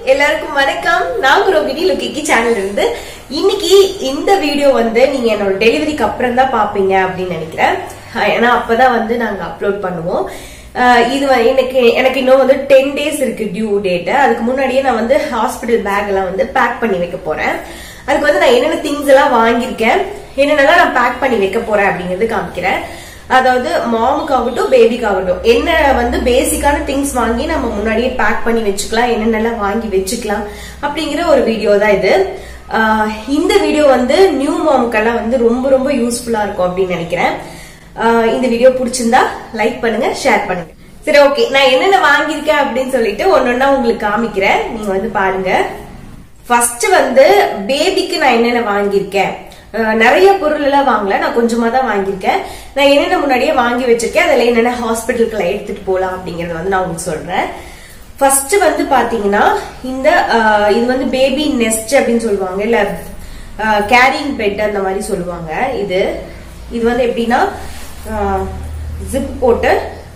எல்லாருக்கும் வணக்கம் நான் ரோகிணி லுக்கிக்கி சேனல் இருந்து இன்னைக்கு இந்த வீடியோ வந்து நீங்க என்னோட டெலிவரிக்கு அப்புறம் தான் பாப்பீங்க அப்படின்னு நினைக்கிறேன் அஹ் ஏன்னா அப்பதான் வந்து நாங்க அப்லோட் பண்ணுவோம் அஹ் இது வ- எனக்கு எனக்கு இன்னும் வந்து டென் டேஸ் இருக்கு டியூ டேட் அதுக்கு முன்னாடியே நான் வந்து ஹாஸ்பிட்டல் பேக் எல்லாம் வந்து பேக் பண்ணி வைக்க போறேன் அதுக்கு வந்து நான் என்னென்ன திங்ஸ் எல்லாம் வாங்கியிருக்கேன் என்னென்னலாம் நான் பேக் பண்ணி வைக்க போறேன் அப்படிங்கறது காமிக்கிறேன் அதாவது மாமுக்காகட்டும் பேபிக்காகட்டும் என்ன வந்து பேசிக்கான திங்ஸ் வாங்கி நம்ம முன்னாடியே பேக் பண்ணி வச்சுக்கலாம் என்னென்னலாம் வாங்கி வச்சுக்கலாம் அப்படிங்கிற ஒரு வீடியோ தான் இது ஆஹ் இந்த வீடியோ வந்து நியூ மாமுக்கெல்லாம் வந்து ரொம்ப ரொம்ப யூஸ்ஃபுல்லா இருக்கும் அப்படின்னு நினைக்கிறேன் ஆஹ் இந்த வீடியோ பிடிச்சிருந்தா லைக் பண்ணுங்க ஷேர் பண்ணுங்க சரி ஓகே நான் என்னென்ன வாங்கியிருக்கேன் அப்படின்னு சொல்லிட்டு ஒன்னொன்னா உங்களுக்கு காமிக்கிறேன் நீங்க வந்து பாருங்க ஃபர்ஸ்ட் வந்து பேபிக்கு நான் என்னென்ன வாங்கியிருக்கேன் அஹ் நிறைய பொருள் எல்லாம் வாங்கல நான் கொஞ்சமா தான் வாங்கியிருக்கேன் நான் என்னென்ன முன்னாடியே வாங்கி வச்சிருக்கேன் அதுல என்னென்ன ஹாஸ்பிட்டலுக்குள்ள எடுத்துட்டு போலாம் அப்படிங்கறத வந்து நான் உங்களுக்கு சொல்றேன் ஃபர்ஸ்ட் வந்து பாத்தீங்கன்னா இந்த அஹ், இது வந்து பேபி நெஸ்ட் அப்படின்னு சொல்லுவாங்க இல்ல கேரிங் பெட் அந்த மாதிரி சொல்லுவாங்க இது இது வந்து எப்படின்னா ஜிப் போட்டு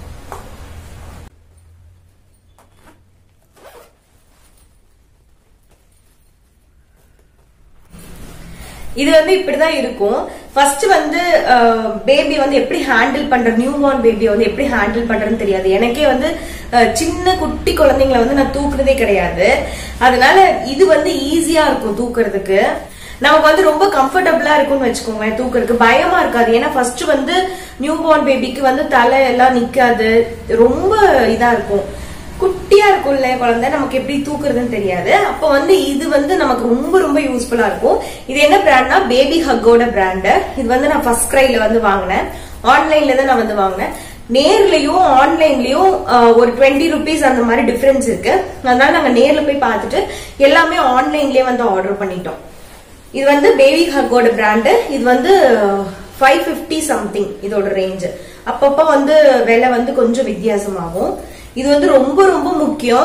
இது வந்து இப்படிதான் இருக்கும் ஃபர்ஸ்ட் வந்து பேபி வந்து எப்படி ஹேண்டில் பண்ற நியூ பார்ன் பேபி வந்து எப்படி ஹேண்டில் பண்றதுன்னு தெரியாது எனக்கே வந்து அஹ், சின்ன குட்டி குழந்தைங்களை வந்து நான் தூக்குறதே கிடையாது அதனால இது வந்து ஈஸியா இருக்கும் தூக்குறதுக்கு நமக்கு வந்து ரொம்ப கம்ஃபர்டபுளா இருக்கும்னு வச்சுக்கோங்களேன் தூக்குறதுக்கு பயமா இருக்காது ஏன்னா ஃபர்ஸ்ட் வந்து நியூ பார்ன் பேபிக்கு வந்து தலை எல்லாம் நிக்காது ரொம்ப இதா இருக்கும் குட்டியா இருக்கும்ல குழந்தை நமக்கு எப்படி தூக்குறதுன்னு தெரியாது அப்ப வந்து இது வந்து நமக்கு ரொம்ப ரொம்ப யூஸ்ஃபுல்லா இருக்கும் இது என்ன பிராண்ட்னா பேபி ஹக்கோட பிராண்ட் இது வந்து நான் ஃபர்ஸ்ட் கிரைல வந்து வாங்கினேன் ஆன்லைன்ல தான் நான் வந்து வாங்கினேன் நேர்லயும் ஆன்லைன்லயும் ஆஹ், ஒரு டுவெண்ட்டி ருபீஸ் அந்த மாதிரி டிஃபரன்ஸ் இருக்கு அதனால நாங்க நேர்ல போய் பார்த்துட்டு எல்லாமே ஆன்லைன்லயே வந்து ஆர்டர் பண்ணிட்டோம் இது வந்து பேபி ஹக்கோட பிராண்டு இது வந்து ஃபைவ் ஃபிஃப்டி சம்திங் இதோட ரேஞ்சு அப்பப்ப வந்து விலை வந்து கொஞ்சம் வித்தியாசமாகும் இது வந்து ரொம்ப ரொம்ப முக்கியம்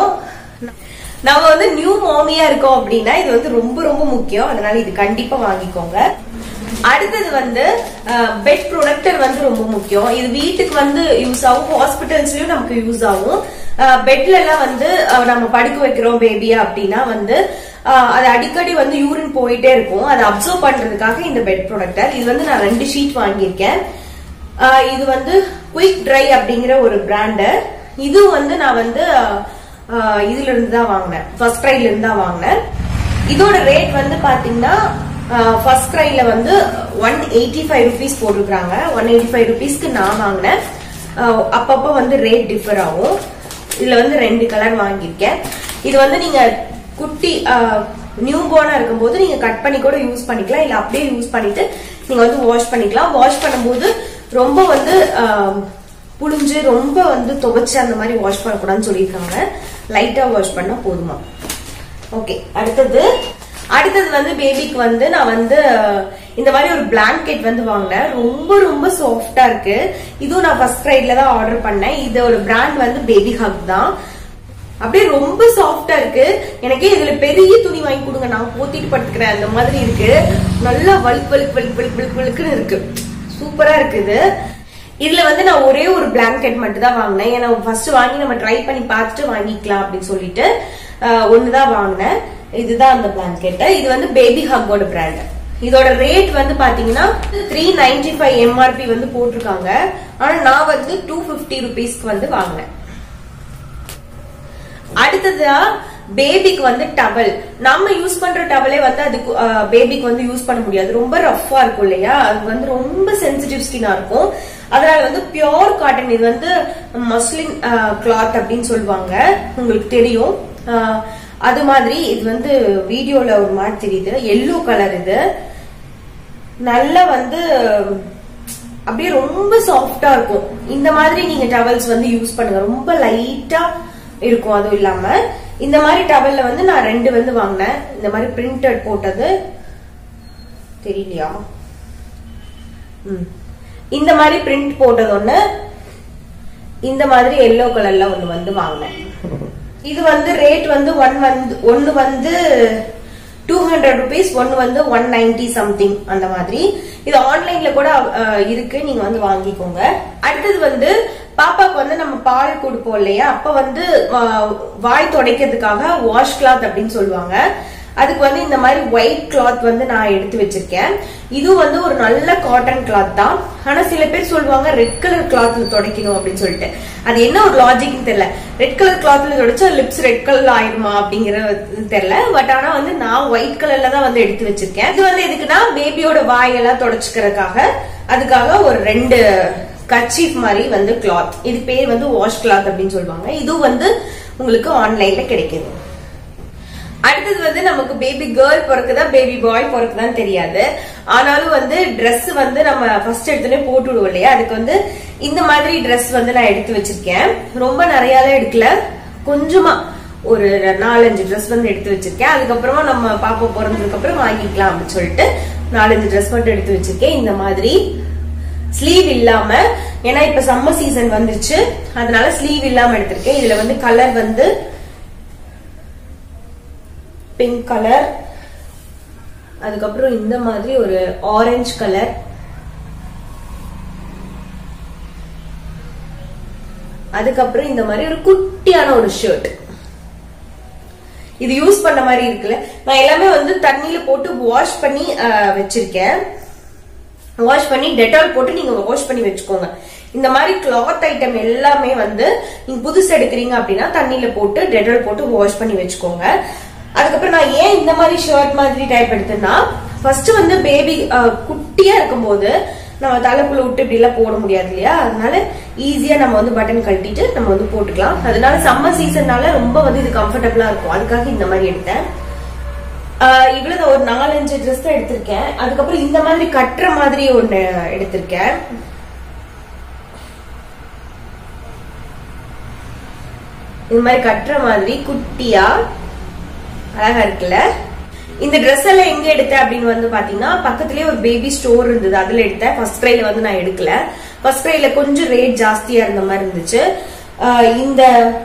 நம்ம வந்து நியூ மாமியா இருக்கோம் அப்படின்னா இது வந்து ரொம்ப ரொம்ப முக்கியம் அதனால இது கண்டிப்பா வாங்கிக்கோங்க அடுத்தது வந்து பெட் ப்ரொடக்டர் வந்து ரொம்ப முக்கியம் இது வீட்டுக்கு வந்து யூஸ் ஆகும் ஹாஸ்பிட்டல்ஸ்லயும் நமக்கு யூஸ் ஆகும் பெட்ல எல்லாம் வந்து அஹ், நம்ம படுக்க வைக்கிறோம் பேபியா அப்படின்னா வந்து அஹ், அது அடிக்கடி வந்து யூரின் போயிட்டே இருக்கும் அதை அப்சர்வ் பண்றதுக்காக இந்த பெட் ப்ரொடக்டர் இது வந்து நான் ரெண்டு ஷீட் வாங்கியிருக்கேன் அஹ், இது வந்து குயிக் ட்ரை அப்படிங்கிற ஒரு பிராண்டு இது வந்து நான் வந்து அஹ், இதுல இருந்து தான் வாங்கினேன் ஃபர்ஸ்ட் ட்ரைல இருந்து தான் வாங்கினேன் இதோட ரேட் வந்து பாத்தீங்கன்னா ஃபர்ஸ்ட் கிரைல வந்து ஒன் எயிட்டி ஃபைவ் ருபீஸ் போட்டிருக்காங்க ஒன் எயிட்டி ஃபைவ் ருபீஸ்க்கு நான் வாங்கினேன் அஹ் அப்பப்போ வந்து ரேட் டிஃபர் ஆகும் இதுல வந்து ரெண்டு கலர் வாங்கியிருக்கேன் இது வந்து நீங்க குட்டி நியூ பார்னா இருக்கும்போது நீங்க கட் பண்ணி கூட யூஸ் பண்ணிக்கலாம் இல்ல அப்படியே யூஸ் பண்ணிட்டு நீங்க வந்து வாஷ் பண்ணிக்கலாம் வாஷ் பண்ணும்போது ரொம்ப வந்து அஹ், புழிஞ்சு ரொம்ப வந்து துவைச்சு அந்த மாதிரி வாஷ் பண்ணக்கூடாதுன்னு சொல்லியிருக்காங்க லைட்டா வாஷ் பண்ணா போதுமா ஓகே அடுத்தது அடுத்தது வந்து பேபிக்கு வந்து நான் வந்து அஹ், இந்த மாதிரி ஒரு blanket வந்து வாங்கினேன் ரொம்ப ரொம்ப சாஃப்டா இருக்கு இதுவும் நான் ஃபர்ஸ்ட் ரைட்ல தான் ஆர்டர் பண்ணேன் இதோட பிராண்ட் வந்து பேபி ஹக் தான் அப்படியே ரொம்ப சாஃப்டா இருக்கு எனக்கே இதுல பெரிய துணி வாங்கி கொடுங்க நான் போத்திட்டு படுத்துக்கிறேன் அந்த மாதிரி இருக்கு நல்லா வலிக்கு வலிக்கு வலிக்கு வலிக்கு வலிக்கு வலிக்குன்னு இருக்கு சூப்பரா இருக்குது இதுல வந்து நான் ஒரே ஒரு பிளாங்கெட் மட்டும் தான் வாங்கினேன் ஏன்னா ஃபர்ஸ்ட் வாங்கி நம்ம ட்ரை பண்ணி பார்த்துட்டு வாங்கிக்கலாம் அப்படின்னு சொல்லிட்டு அஹ், ஒண்ணுதான் வாங்கினேன் இதுதான் அந்த பிளாங்கெட் இது வந்து பேபி ஹக்கோட பிராண்ட் இதோட ரேட் வந்து பாத்தீங்கன்னா த்ரீ நைன்டி ஃபைவ் எம்ஆர்பி வந்து போட்டிருக்காங்க ஆனா நான் வந்து டூ பிப்டி ருபீஸ்க்கு வந்து வாங்கினேன் அடுத்ததா பேபிக்கு வந்து டவல் நம்ம யூஸ் பண்ற டவலே வந்து அதுக்கு பேபிக்கு வந்து யூஸ் பண்ண முடியாது ரொம்ப ரஃப்பா இருக்கும் இல்லையா அது வந்து ரொம்ப சென்சிட்டிவ் ஸ்கின்னா இருக்கும் அதனால வந்து பியோர் காட்டன் இது வந்து மஸ்லின் கிளாத் அப்படின்னு சொல்லுவாங்க உங்களுக்கு தெரியும் அஹ், அது மாதிரி இது வந்து வீடியோல ஒரு மாதிரி தெரியுது எல்லோ கலர் இது நல்லா வந்து அப்படியே ரொம்ப சாஃப்டா இருக்கும் இந்த மாதிரி நீங்க டவல்ஸ் வந்து யூஸ் பண்ணுங்க ரொம்ப லைட்டா இருக்கும் அதுவும் இல்லாம இந்த மாதிரி டவல்ல வந்து நான் ரெண்டு வந்து வாங்கினேன் இந்த மாதிரி பிரிண்டட் போட்டது தெரியலையா ம். இந்த மாதிரி பிரிண்ட் போட்டது ஒண்ணு இந்த மாதிரி எல்லோ கலர்ல ஒண்ணு வந்து வாங்கினேன் இது வந்து ரேட் வந்து ஒன் வந்து ஒன்னு வந்து டூ ஹண்ட்ரட் ருபீஸ் ஒன்னு வந்து ஒன் நைன்டி சம்திங் அந்த மாதிரி இது ஆன்லைன்ல கூட அஹ், இருக்கு நீங்க வந்து வாங்கிக்கோங்க அடுத்தது வந்து பாப்பாக்கு வந்து நம்ம பால் கொடுப்போம் இல்லையா அப்ப வந்து வா- வாய் துடைக்கிறதுக்காக வாஷ் கிளாத் அப்படின்னு சொல்லுவாங்க அதுக்கு வந்து இந்த மாதிரி ஒயிட் கிளாத் வந்து நான் எடுத்து வச்சிருக்கேன் இது வந்து ஒரு நல்ல காட்டன் கிளாத் தான் ஆனா சில பேர் சொல்லுவாங்க ரெட் கலர் கிளாத்ல துடைக்கணும் அப்படின்னு சொல்லிட்டு அது என்ன ஒரு லாஜிக்னு தெரியல ரெட் கலர் கிளாத்ல துடைச்சா லிப்ஸ் ரெட் கலர் ஆயிடுமா அப்படிங்கறது தெரியல பட் ஆனா வந்து நான் ஒயிட் கலர்ல தான் வந்து எடுத்து வச்சிருக்கேன் இது வந்து எதுக்குன்னா பேபியோட வாயெல்லாம் துடைச்சுக்கிறதுக்காக அதுக்காக ஒரு ரெண்டு கர்ச்சீஃப் மாதிரி வந்து கிளாத் இது பேர் வந்து வாஷ் கிளாத் அப்படின்னு சொல்லுவாங்க இது வந்து உங்களுக்கு ஆன்லைன்ல கிடைக்குது அடுத்தது வந்து நமக்கு பேபி கேர்ள் பிறக்குதா பேபி பாய் பிறக்குதான்னு தெரியாது ஆனாலும் வந்து Dress வந்து நம்ம ஃபர்ஸ்ட் எடுத்தோடனே போட்டு விடுவோம் இல்லையா அதுக்கு வந்து இந்த மாதிரி Dress வந்து நான் எடுத்து வச்சிருக்கேன் ரொம்ப நிறையாலாம் எடுக்கல கொஞ்சமா ஒரு நாலஞ்சு Dress வந்து எடுத்து வச்சிருக்கேன் அதுக்கப்புறமா நம்ம பாப்பா பிறந்ததுக்கு அப்புறம் வாங்கிக்கலாம் அப்படின்னு சொல்லிட்டு நாலஞ்சு Dress மட்டும் எடுத்து வச்சிருக்கேன் இந்த மாதிரி ஸ்லீவ் இல்லாம ஏன்னா இப்ப சம்மர் சீசன் வந்துருச்சு அதனால ஸ்லீவ் இல்லாம எடுத்திருக்கேன் இதுல வந்து கலர் வந்து பிங்க் கலர் அதுக்கப்புறம் இந்த மாதிரி ஒரு ஆரஞ்சு கலர் அதுக்கப்புறம் இந்த மாதிரி ஒரு குட்டியான ஒரு ஷர்ட் இது யூஸ் பண்ண மாதிரி இருக்குல்ல நான் எல்லாமே வந்து தண்ணியில போட்டு வாஷ் பண்ணி அஹ், வச்சிருக்கேன் வாஷ் பண்ணி டெட்டால் போட்டு நீங்க வாஷ் பண்ணி வச்சுக்கோங்க இந்த மாதிரி கிளாத் ஐட்டம் எல்லாமே வந்து நீங்க புதுசு எடுக்கிறீங்க அப்படின்னா தண்ணியில போட்டு டெட்டால் போட்டு வாஷ் பண்ணி வச்சுக்கோங்க அதுக்கப்புறம் நான் ஏன் இந்த மாதிரி ஷர்ட் மாதிரி டைப் எடுத்தேன்னா ஃபர்ஸ்ட் வந்து பேபி குட்டியா இருக்கும்போது நம்ம தலைக்குள்ள விட்டு இப்படி எல்லாம் போட முடியாது இல்லையா அதனால ஈஸியா நம்ம வந்து பட்டன் கழட்டிட்டு நம்ம வந்து போட்டுக்கலாம் அதனால சம்மர் சீசன்னால ரொம்ப வந்து இது கம்ஃபர்டபுளா இருக்கும் அதுக்காக இந்த மாதிரி எடுத்தேன் ஆஹ் இவ்வளவு ஒரு நாலஞ்சு ட்ரெஸ் தான் எடுத்திருக்கேன் அதுக்கப்புறம் இந்த மாதிரி கட்டுற மாதிரி ஒண்ணு எடுத்திருக்கேன் இந்த மாதிரி கட்டுற மாதிரி குட்டியா அழகா இருக்குல்ல இந்த Dress எல்லாம் எங்க எடுத்தேன் அப்படின்னு வந்து பாத்தீங்கன்னா பக்கத்துலயே ஒரு பேபி ஸ்டோர் இருந்தது அதுல எடுத்தேன் ஃபர்ஸ்ட் கிரைல வந்து நான் எடுக்கல ஃபர்ஸ்ட் கிரைல கொஞ்சம் ரேட் ஜாஸ்தியா இருந்த மாதிரி இருந்துச்சு ஆஹ் இந்த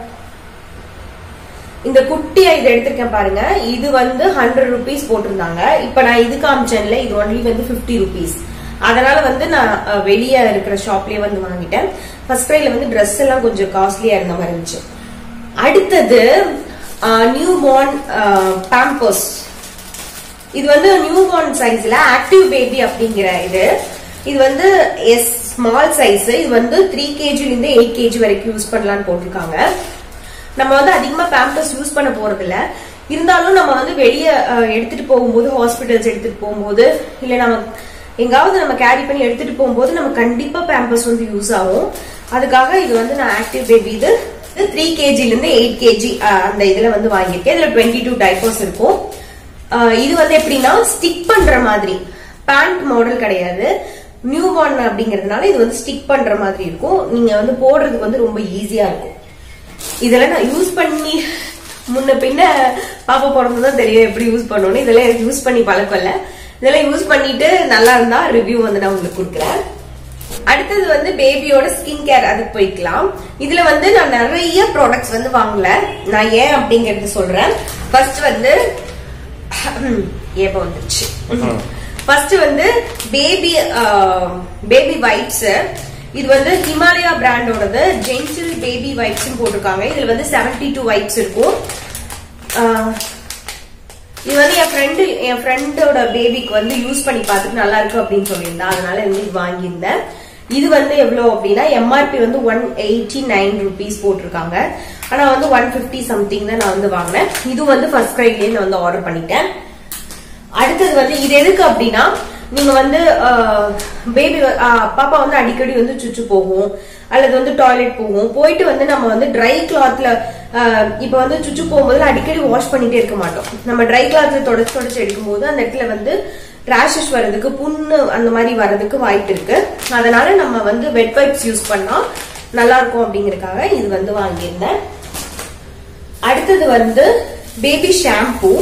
இந்த குட்டியா இதை எடுத்திருக்கேன் பாருங்க இது வந்து ஹண்ட்ரட் ருபீஸ் போட்டிருந்தாங்க இப்ப நான் இது காமிச்சேன்ல இது ஒன்லி வந்து 50 ருபீஸ் அதனால வந்து நான் அஹ், வெளிய இருக்கிற ஷாப்லயே வந்து வாங்கிட்டேன் ஃபர்ஸ்ட் கிரைல வந்து Dress எல்லாம் கொஞ்சம் காஸ்ட்லியா இருந்த மாதிரி இருந்துச்சு அடுத்தது நியூ பார்ன் பாம்பர்ஸ் இது வந்து நியூ பார்ன் சைஸ்ல ஆக்டிவ் பேபி அப்படிங்கிற இது இது வந்து எஸ் ஸ்மால் சைஸ் இது வந்து த்ரீ கேஜில இருந்து எயிட் கேஜி வரைக்கும் யூஸ் பண்ணலாம்னு போட்டிருக்காங்க நம்ம வந்து அதிகமா பேம்பர்ஸ் யூஸ் பண்ண போறது இல்ல இருந்தாலும் நம்ம வந்து வெளிய அஹ், எடுத்துட்டு போகும்போது ஹாஸ்பிட்டல்ஸ் எடுத்துட்டு போகும்போது இல்ல நம்ம எங்காவது நம்ம கேரி பண்ணி எடுத்துட்டு போகும்போது நம்ம கண்டிப்பா பேம்பர்ஸ் வந்து யூஸ் ஆகும் அதுக்காக இது வந்து நான் ஆக்டிவ் பேபி இது இது த்ரீ கேஜில இருந்து எயிட் கேஜி அந்த இதுல வந்து வாங்கியிருக்கேன் இதுல டுவெண்ட்டி டூ டைப்பர்ஸ் இருக்கும் ஆஹ் இது வந்து எப்படின்னா ஸ்டிக் பண்ற மாதிரி பேண்ட் மாடல் கிடையாது நியூ பார்ன் அப்படிங்கறதுனால இது வந்து ஸ்டிக் பண்ற மாதிரி இருக்கும் நீங்க வந்து போடுறதுக்கு வந்து ரொம்ப ஈஸியா இருக்கும் இதெல்லாம் நான் யூஸ் பண்ணி முன்ன பின்ன பாப்பா பிறந்ததான் தெரியும் எப்படி யூஸ் பண்ணணும்னு இதெல்லாம் எனக்கு யூஸ் பண்ணி பழக்கம் இல்ல இதெல்லாம் யூஸ் பண்ணிட்டு நல்லா இருந்தா ரிவ்யூ வந்து நான் உங்களுக்கு கொடுக்குறேன் அடுத்தது வந்து பேபியோட ஸ்கின் கேர் அதுக்கு போய்க்கலாம் இதுல வந்து நான் நிறைய ப்ராடக்ட்ஸ் வந்து வாங்கல நான் ஏன் அப்படிங்கறது சொல்றேன் ஃபர்ஸ்ட் வந்து ஏப்ப வந்துருச்சு ஃபர்ஸ்ட் வந்து பேபி பேபி வைப்ஸ் இது வந்து ஹிமாலயா பிராண்டோடது ஜென்சில் பேபி வைப்ஸ் போட்டிருக்காங்க இதுல வந்து 72 டூ வைப்ஸ் இருக்கும் ஆஹ், இது வந்து என் ஃப்ரெண்டு என் ஃப்ரெண்டோட பேபிக்கு வந்து யூஸ் பண்ணி பார்த்துட்டு நல்லா இருக்கு அப்படின்னு சொல்லியிருந்தேன் அதனால வந்து இது வாங்கியிருந்தேன் இது வந்து எவ்வளவு அப்படின்னா எம்ஆர்பி வந்து ஒன் எயிட்டி நைன் ருபீஸ் போட்டிருக்காங்க ஆனா வந்து ஒன் பிப்டி சம்திங் தான் நான் வந்து வாங்கினேன் இது வந்து ஃபர்ஸ்ட் கிரைட்லயே நான் வந்து ஆர்டர் பண்ணிட்டேன் அடுத்தது வந்து இது எதுக்கு அப்படின்னா நீங்க வந்து பேபி பாப்பா வந்து அடிக்கடி வந்து சுச்சு போகும் அல்லது வந்து டாய்லெட் போகும் போயிட்டு வந்து நம்ம வந்து ட்ரை கிளாத்ல இப்ப வந்து சுச்சு போகும்போது அடிக்கடி வாஷ் பண்ணிட்டே இருக்க மாட்டோம் நம்ம ட்ரை கிளாத்ல தொடச்சு தொடச்சு எடுக்கும்போது அந்த இடத்துல வந்து ரேஷஸ் வர்றதுக்கு புண்ணு அந்த மாதிரி வர்றதுக்கு வாய்ப்பு இருக்கு அதனால நம்ம வந்து வெட் வைப்ஸ் யூஸ் பண்ணா நல்லா இருக்கும் அப்படிங்கறதுக்காக இது வந்து வாங்கியிருந்தேன் அடுத்தது வந்து பேபி ஷாம்பூ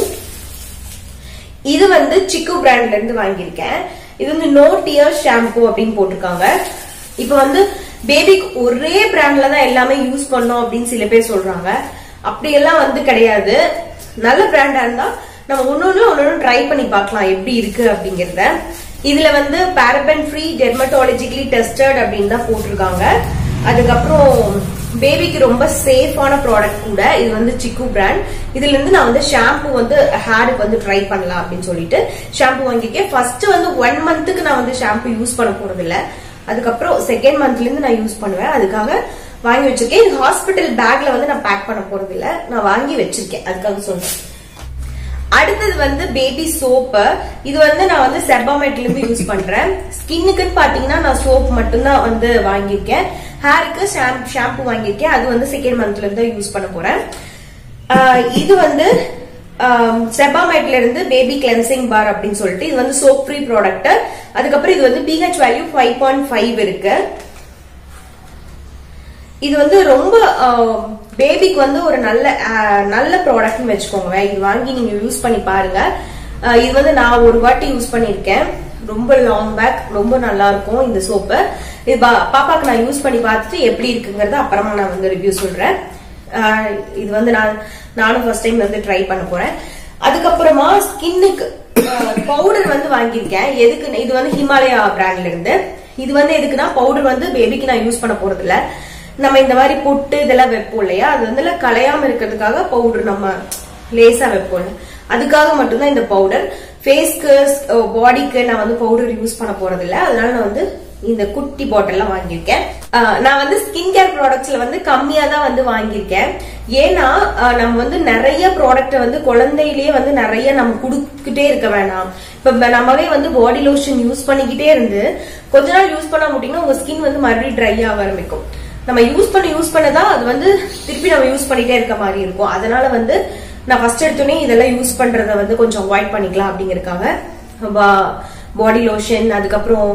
இது வந்து சிக்கு பிராண்ட்ல இருந்து வாங்கியிருக்கேன் இது வந்து நோ டியர் ஷாம்பு அப்படின்னு போட்டிருக்காங்க இப்போ வந்து பேபிக்கு ஒரே பிராண்ட்ல தான் எல்லாமே யூஸ் பண்ணோம் அப்படின்னு சில பேர் சொல்றாங்க அப்படியெல்லாம் வந்து கிடையாது நல்ல பிராண்டா இருந்தா நம்ம ஒன்னொன்னு ஒன்னொன்னு ட்ரை பண்ணி பார்க்கலாம் எப்படி இருக்கு அப்படிங்கறத இதுல வந்து பாரபன் ஃப்ரீ டெர்மட்டாலஜிக்கலி டெஸ்டட் அப்படின்னு தான் போட்டிருக்காங்க அதுக்கப்புறம் பேபிக்கு ரொம்ப சேஃபான ப்ராடக்ட் கூட இது வந்து சிக்கு பிராண்ட் இதுல இருந்து நான் வந்து ஷாம்பு வந்து ஹேருக்கு வந்து ட்ரை பண்ணலாம் அப்படின்னு சொல்லிட்டு ஷாம்பு வாங்கியிருக்கேன் ஃபர்ஸ்ட் வந்து ஒன் மந்த்துக்கு நான் வந்து ஷாம்பு யூஸ் பண்ண போறது இல்ல அதுக்கப்புறம் செகண்ட் மந்த்ல இருந்து நான் யூஸ் பண்ணுவேன் அதுக்காக வாங்கி வச்சிருக்கேன் இது ஹாஸ்பிட்டல் பேக்ல வந்து நான் பேக் பண்ண போறது இல்ல நான் வாங்கி வச்சிருக்கேன் அதுக்காக சொல்றேன் அடுத்தது வந்து பேபி சோப்பு இது வந்து நான் வந்து செர்பாமெட்ல இருந்து யூஸ் பண்றேன் ஸ்கின்னுக்குன்னு பாத்தீங்கன்னா நான் சோப் மட்டும்தான் வந்து வாங்கியிருக்கேன் ஹேருக்கு ஷாம்பு வாங்கியிருக்கேன் அது வந்து செகண்ட் மந்த்ல இருந்து யூஸ் பண்ண போறேன் ஆஹ் இது வந்து செபாமெட்ல இருந்து பேபி கிளென்சிங் பார் அப்படின்னு சொல்லிட்டு இது வந்து சோப் ஃப்ரீ ப்ராடக்ட் அதுக்கப்புறம் இது வந்து pH value five point five இருக்கு இது வந்து ரொம்ப பேபிக்கு வந்து ஒரு நல்ல அஹ், நல்ல ப்ராடக்ட்னு வச்சுக்கோங்க இது வாங்கி நீங்க யூஸ் பண்ணி பாருங்க அஹ், இது வந்து நான் ஒரு வாட்டி யூஸ் பண்ணிருக்கேன் ரொம்ப லாங் பேக் ரொம்ப நல்லா இருக்கும் இந்த சோப்பு இது பா- பாப்பாக்கு நான் யூஸ் பண்ணி பார்த்துட்டு எப்படி இருக்குங்கிறத அப்புறமா நான் வந்து ரிவ்யூ சொல்றேன் அஹ், இது வந்து நான் நானும் ஃபர்ஸ்ட் டைம் வந்து ட்ரை பண்ண போறேன் அதுக்கப்புறமா ஸ்கின்னுக்கு பவுடர் வந்து வாங்கியிருக்கேன் எதுக்கு இது வந்து ஹிமாலயா பிராண்ட்ல இருந்து இது வந்து எதுக்குன்னா பவுடர் வந்து பேபிக்கு நான் யூஸ் பண்ண போறது இல்ல நம்ம இந்த மாதிரி பொட்டு இதெல்லாம் வைப்போம் இல்லையா அது வந்து எல்லாம் கலையாம இருக்கிறதுக்காக பவுடர் நம்ம லேசா வைப்போம் அதுக்காக மட்டும்தான் இந்த பவுடர் ஃபேஸ்க்கு பாடிக்கு நான் வந்து பவுடர் யூஸ் பண்ண போறது இல்ல அதனால நான் வந்து இந்த குட்டி பாட்டில்லாம் வாங்கியிருக்கேன் ஆஹ் நான் வந்து ஸ்கின் கேர் ப்ராடக்ட்ஸ்ல வந்து கம்மியா தான் வந்து வாங்கியிருக்கேன் ஏன்னா ஆஹ் நம்ம வந்து நிறைய ப்ராடக்ட் வந்து குழந்தையிலேயே வந்து நிறைய நம்ம கொடுத்துக்கிட்டே இருக்க வேணாம் இப்ப ம- நம்மவே வந்து பாடி லோஷன் யூஸ் பண்ணிக்கிட்டே இருந்து கொஞ்ச நாள் யூஸ் பண்ண முடியும்னா உங்க ஸ்கின் வந்து மறுபடியும் ட்ரை ஆக ஆரம்பிக்கும் நம்ம யூஸ் பண்ண யூஸ் பண்ணதான் அது வந்து திருப்பி நம்ம யூஸ் பண்ணிட்டே இருக்க மாதிரி இருக்கும் அதனால வந்து நான் ஃபர்ஸ்ட் எடுத்தோடனே இதெல்லாம் யூஸ் பண்றத வந்து கொஞ்சம் அவாய்ட் பண்ணிக்கலாம் அப்படிங்கறதுக்காக பாடி லோஷன் அதுக்கப்புறம்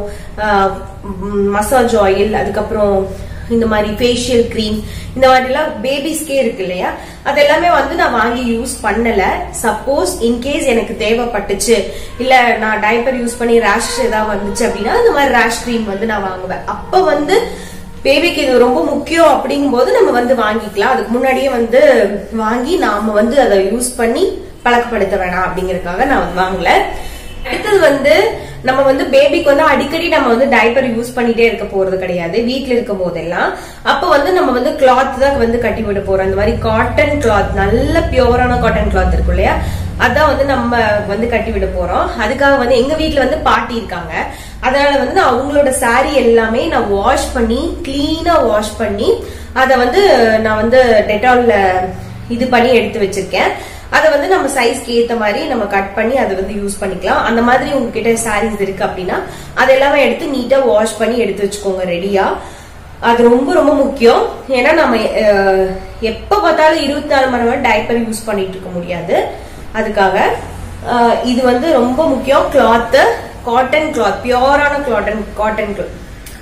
மசாஜ் ஆயில் அதுக்கப்புறம் இந்த மாதிரி ஃபேஷியல் க்ரீம் இந்த மாதிரிலாம் பேபிஸ்க்கே இருக்கு இல்லையா அது எல்லாமே வந்து நான் வாங்கி யூஸ் பண்ணல சப்போஸ் இன்கேஸ் எனக்கு தேவைப்பட்டுச்சு இல்ல நான் டைப்பர் யூஸ் பண்ணி ரேஷ் ஏதாவது வந்துச்சு அப்படின்னா இந்த மாதிரி ரேஷ் க்ரீம் வந்து நான் வாங்குவேன் அப்ப வந்து பேபிக்கு இது ரொம்ப முக்கியம் அப்படிங்கும்போது நம்ம வந்து வாங்கிக்கலாம் அதுக்கு முன்னாடியே வந்து வாங்கி நாம வந்து அதை யூஸ் பண்ணி பழக்கப்படுத்த வேணாம் அப்படிங்கறதுக்காக நான் வந்து வாங்கல அடுத்தது வந்து நம்ம வந்து பேபிக்கு வந்து அடிக்கடி நம்ம வந்து டைப்பர் யூஸ் பண்ணிட்டே இருக்க போறது கிடையாது வீட்ல இருக்கும் போதெல்லாம் அப்ப வந்து நம்ம வந்து கிளாத் தான் வந்து கட்டி விட போறோம் இந்த மாதிரி காட்டன் கிளாத் நல்ல பியூரான காட்டன் கிளாத் இருக்கும் இல்லையா அதான் வந்து நம்ம வந்து கட்டி விட போறோம் அதுக்காக வந்து எங்க வீட்ல வந்து பாட்டி இருக்காங்க அதனால வந்து நான் அவங்களோட saree எல்லாமே நான் வாஷ் பண்ணி கிளீனா வாஷ் பண்ணி அதை வந்து நான் வந்து டெட்டால்ல இது பண்ணி எடுத்து வச்சிருக்கேன் அதை வந்து நம்ம சைஸ்க்கு ஏத்த மாதிரி நம்ம கட் பண்ணி அதை வந்து யூஸ் பண்ணிக்கலாம் அந்த மாதிரி உங்ககிட்ட சாரீஸ் இருக்கு அப்படின்னா அது எல்லாமே எடுத்து நீட்டா வாஷ் பண்ணி எடுத்து வச்சுக்கோங்க ரெடியா அது ரொம்ப ரொம்ப முக்கியம் ஏன்னா நம்ம அஹ், எப்ப பார்த்தாலும் இருபத்தி நாலு மணி நேரம் டைப்பர் யூஸ் பண்ணிட்டு இருக்க முடியாது அதுக்காக அஹ், இது வந்து ரொம்ப முக்கியம் கிளாத் காட்டன் கிளாத் பியோரான காட்டன் காட்டன் கிளாத்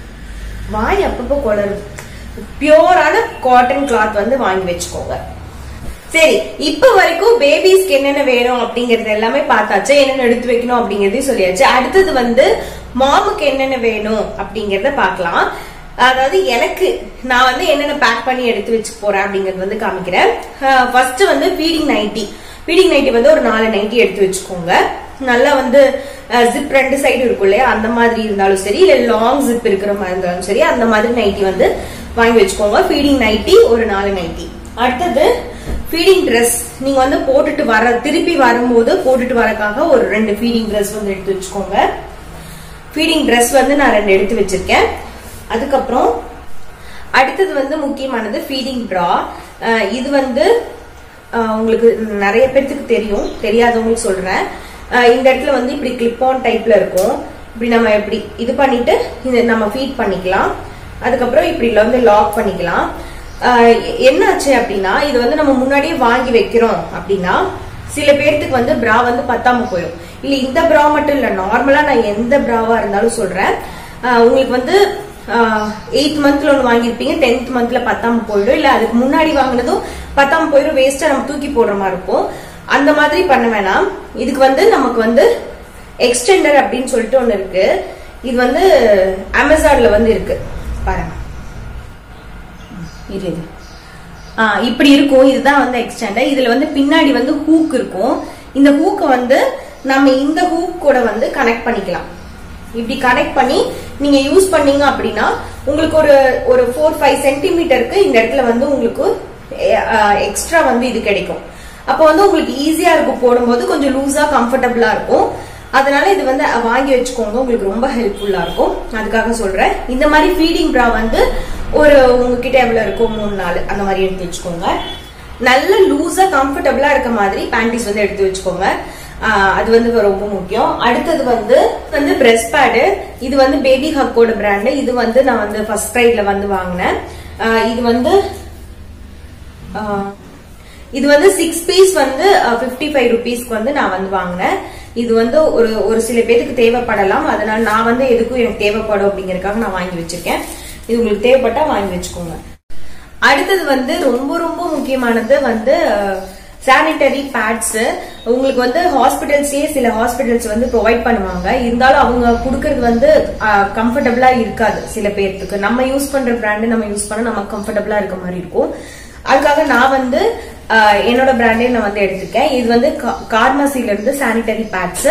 வாய் அப்பப்போ குளருது பியோரான காட்டன் கிளாத் வந்து வாங்கி வச்சுக்கோங்க சரி இப்ப வரைக்கும் பேபிஸ்க்கு என்னென்ன வேணும் அப்படிங்கறது எல்லாமே பார்த்தாச்சு என்னென்ன எடுத்து வைக்கணும் அப்படிங்கறதையும் சொல்லியாச்சு அடுத்தது வந்து மாமுக்கு என்னென்ன வேணும் அப்படிங்கறத பார்க்கலாம் அதாவது எனக்கு நான் வந்து என்னென்ன பேக் பண்ணி எடுத்து வச்சு போறேன் அப்படிங்கறது வந்து காமிக்கிறேன் ஃபர்ஸ்ட் வந்து ஃபீடிங் நைட்டி ஃபீடிங் நைட்டி வந்து ஒரு நாலு நைட்டி எடுத்து வச்சுக்கோங்க நல்லா வந்து ஜிப் ரெண்டு சைடு இருக்கும் இல்லையா அந்த மாதிரி இருந்தாலும் சரி இல்ல லாங் ஜிப் இருக்கிற மாதிரி இருந்தாலும் சரி அந்த மாதிரி நைட்டி வந்து வாங்கி வச்சுக்கோங்க ஃபீடிங் நைட்டி ஒரு நாலு நைட்டி அடுத்தது ஃபீடிங் ட்ரெஸ் நீங்க வந்து போட்டுட்டு வர திருப்பி வரும்போது போட்டுட்டு வரக்காக ஒரு ரெண்டு ஃபீடிங் ட்ரெஸ் வந்து எடுத்து வச்சுக்கோங்க ஃபீடிங் ட்ரெஸ் வந்து நான் ரெண்டு எடுத்து வச்சிருக்கேன் அதுக்கப்புறம் அடுத்தது வந்து முக்கியமானது ஃபீடிங் ப்ரா இது வந்து அஹ், உங்களுக்கு நிறைய பேர்த்துக்கு தெரியும் தெரியாதவங்களுக்கு சொல்றேன் அஹ், இந்த இடத்துல வந்து இப்படி கிளிப் ஆன் டைப்ல இருக்கும் இப்படி நம்ம இப்படி இது பண்ணிட்டு இதை நம்ம ஃபீட் பண்ணிக்கலாம் அதுக்கப்புறம் இப்படி வந்து லாக் பண்ணிக்கலாம் அஹ், என்னாச்சு அப்படின்னா இது வந்து நம்ம முன்னாடியே வாங்கி வைக்கிறோம் அப்படின்னா சில பேர்த்துக்கு வந்து பிரா வந்து பத்தாம போயிடும் இல்ல இந்த பிரா மட்டும் இல்ல நார்மலா நான் எந்த பிராவா இருந்தாலும் சொல்றேன் அஹ், உங்களுக்கு வந்து எயித் மந்த்ல ஒன்று வாங்கியிருப்பீங்க டென்த் மந்த்ல பத்தாம போயிடும் இல்ல அதுக்கு முன்னாடி வாங்கினதும் பத்தாம போயிடும் வேஸ்டா நம்ம தூக்கி போடுற மாதிரி இருக்கும் அந்த மாதிரி பண்ண வேணாம் இதுக்கு வந்து நமக்கு வந்து எக்ஸ்டெண்டர் அப்படின்னு சொல்லிட்டு ஒன்று இருக்கு இது வந்து அமேசான்ல வந்து இருக்கு பாருங்க இரு இது. ஆ, இப்படி இருக்கும் இதுதான் வந்து எக்ஸ்டெண்டர் இதுல வந்து பின்னாடி வந்து ஹூக் இருக்கும் இந்த ஹூக்கை வந்து நம்ம இந்த ஹூக் கூட வந்து கனெக்ட் பண்ணிக்கலாம் இப்படி கனெக்ட் பண்ணி நீங்க யூஸ் பண்ணீங்க அப்படின்னா உங்களுக்கு ஒரு ஒரு ஃபோர் ஃபைவ் சென்டிமீட்டருக்கு இந்த இடத்துல வந்து உங்களுக்கு எக்ஸ்ட்ரா வந்து இது கிடைக்கும் அப்போ வந்து உங்களுக்கு ஈஸியா இருக்கும் போடும்போது கொஞ்சம் லூஸா கம்ஃபர்டபுளா இருக்கும் அதனால இது வந்து வாங்கி வச்சுக்கோங்க உங்களுக்கு ரொம்ப ஹெல்ப்ஃபுல்லா இருக்கும் அதுக்காக சொல்றேன் இந்த மாதிரி ஃபீடிங் ப்ரா வந்து ஒரு உங்ககிட்ட எவ்வளவு இருக்கும் மூணு நாள் அந்த மாதிரி எடுத்து வச்சுக்கோங்க நல்ல லூஸா கம்ஃபர்டபுளா இருக்க மாதிரி பேண்டிஸ் வந்து எடுத்து வச்சுக்கோங்க ஆஹ் அது வந்து ரொம்ப முக்கியம் அடுத்தது வந்து வந்து பிரஸ்ட் பேடு இது வந்து பேபி ஹக்கோட பிராண்டு இது வந்து நான் வந்து ஃபர்ஸ்ட் ரைட்ல வந்து வாங்கினேன் ஆஹ் இது வந்து ஆஹ் இது வந்து சிக்ஸ் பீஸ் வந்து பிப்டி ஃபைவ் ருபீஸ்க்கு வந்து நான் வந்து வாங்கினேன் இது வந்து ஒரு ஒரு சில பேருக்கு தேவைப்படலாம் அதனால நான் வந்து எதுக்கும் எனக்கு தேவைப்படும் அப்படிங்கறதுக்காக நான் வாங்கி வச்சிருக்கேன் இது உங்களுக்கு தேவைப்பட்டா வாங்கி வச்சுக்கோங்க அடுத்தது வந்து ரொம்ப ரொம்ப முக்கியமானது வந்து சானிட்டரி பேட்ஸ் உங்களுக்கு வந்து ஹாஸ்பிட்டல்ஸே சில ஹாஸ்பிட்டல்ஸ் வந்து ப்ரொவைட் பண்ணுவாங்க இருந்தாலும் அவங்க கொடுக்கறது வந்து கம்ஃபர்டபுளா இருக்காது சில பேர்த்துக்கு நம்ம யூஸ் பண்ற பிராண்டு நம்ம யூஸ் பண்ண நமக்கு கம்ஃபர்டபுளா இருக்க மாதிரி இருக்கும் அதுக்காக நான் வந்து ஆஹ், என்னோட பிராண்டே நான் வந்து எடுத்திருக்கேன் இது வந்து கார்மசில இருந்து சானிட்டரி பேட்ஸ்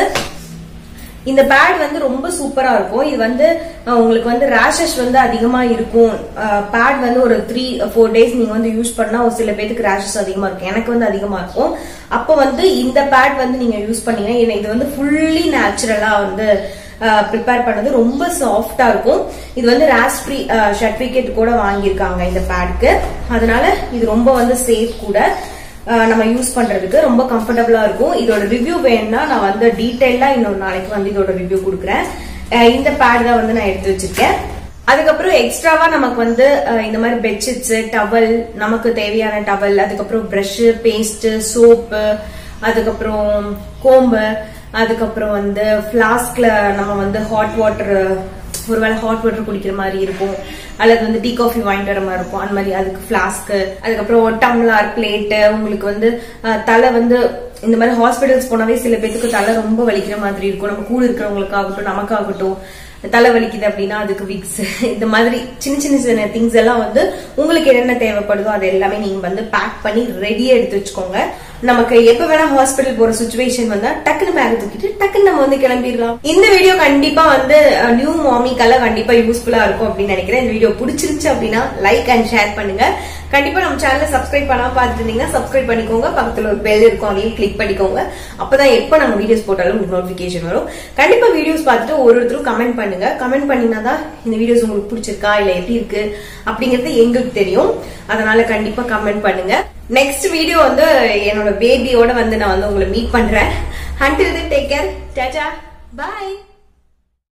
இந்த பேட் வந்து ரொம்ப சூப்பரா இருக்கும் இது வந்து அஹ், உங்களுக்கு வந்து ரேஷஸ் வந்து அதிகமா இருக்கும் பேட் வந்து ஒரு த்ரீ ஃபோர் டேஸ் நீங்க வந்து யூஸ் பண்ணா ஒரு சில பேருக்கு ரேஷஸ் அதிகமா இருக்கும் எனக்கு வந்து அதிகமா இருக்கும் அப்போ வந்து இந்த பேட் வந்து நீங்க யூஸ் பண்ணீங்கன்னா ஏன்னா இது வந்து ஃபுல்லி நேச்சுரலா வந்து ப்ரிப்பேர் பண்ணது ரொம்ப சாஃப்டா இருக்கும் இது வந்து ரேஷ் ஃப்ரீ சர்டிபிகேட் கூட வாங்கியிருக்காங்க இந்த பேடுக்கு அதனால இது ரொம்ப வந்து சேஃப் கூட அஹ் நம்ம யூஸ் பண்றதுக்கு ரொம்ப கம்ஃபர்டபுளா இருக்கும் இதோட ரிவ்யூ வேணும்னா நான் வந்து டீடைலா இன்னொரு நாளைக்கு வந்து இதோட ரிவ்யூ கொடுக்குறேன் அஹ் இந்த பேட் தான் வந்து நான் எடுத்து வச்சிருக்கேன் அதுக்கப்புறம் எக்ஸ்ட்ராவா நமக்கு வந்து அஹ் இந்த மாதிரி பெட்ஷீட்ஸ் டவல் நமக்கு தேவையான டவல் அதுக்கப்புறம் பிரஷ் பேஸ்ட் சோப்பு அதுக்கப்புறம் கோம்பு அதுக்கப்புறம் வந்து ஃபிளாஸ்க்ல நம்ம வந்து ஹாட் வாட்டர் ஒருவேளை ஹாட் வாட்டர் குடிக்கிற மாதிரி இருக்கும் அல்லது வந்து டீ காஃபி வாங்கிட்டு வர மாதிரி இருக்கும் அந்த மாதிரி அதுக்கு ஃபிளாஸ்க்கு அதுக்கப்புறம் டம்ளார் பிளேட்டு உங்களுக்கு வந்து அஹ், தலை வந்து இந்த மாதிரி ஹாஸ்பிட்டல்ஸ் போனாவே சில பேத்துக்கு தலை ரொம்ப வலிக்கிற மாதிரி இருக்கும் நம்ம கூட இருக்கிறவங்களுக்காகட்டும் நமக்காகட்டும் தலை வலிக்குது அப்படின்னா அதுக்கு விக்ஸ் இந்த மாதிரி சின்ன சின்ன சின்ன திங்ஸ் எல்லாம் வந்து உங்களுக்கு என்னென்ன தேவைப்படுதோ அது எல்லாமே நீங்க வந்து பேக் பண்ணி ரெடியா எடுத்து வச்சுக்கோங்க நமக்கு எப்ப வேணா ஹாஸ்பிட்டல் போற சுச்சுவேஷன் வந்தா டக்குன்னு பேக் தூக்கிட்டு டக்குன்னு நம்ம வந்து கிளம்பிடலாம் இந்த வீடியோ கண்டிப்பா வந்து நியூ மாமிக்கெல்லாம் கண்டிப்பா யூஸ்ஃபுல்லா இருக்கும் அப்படின்னு நினைக்கிறேன் இந்த வீடியோ பிடிச்சிருந்துச்சு அப்படின்னா லைக் அண்ட் ஷேர் பண்ணுங்க கண்டிப்பா நம்ம சேனலை சப்ஸ்கிரைப் பண்ணாம பார்த்துட்டு இருந்தீங்கன்னா சப்ஸ்கிரைப் பண்ணிக்கோங்க பக்கத்துல ஒரு பெல் இருக்கும் அதையும் கிளிக் பண்ணிக்கோங்க அப்பதான் எப்ப நம்ம வீடியோஸ் போட்டாலும் உங்களுக்கு நோட்டிபிகேஷன் வரும் கண்டிப்பா வீடியோஸ் பார்த்துட்டு ஒரு ஒருத்தரும் கமெண்ட் பண்ணுங்க கமெண்ட் பண்ணினா தான் இந்த வீடியோஸ் உங்களுக்கு பிடிச்சிருக்கா இல்ல எப்படி இருக்கு அப்படிங்கறது எங்களுக்கு தெரியும் அதனால கண்டிப்பா கமெண்ட் பண்ணுங்க நெக்ஸ்ட் வீடியோ வந்து என்னோட பேபியோட வந்து நான் வந்து உங்களை மீட் பண்றேன் until then take care tata பாய்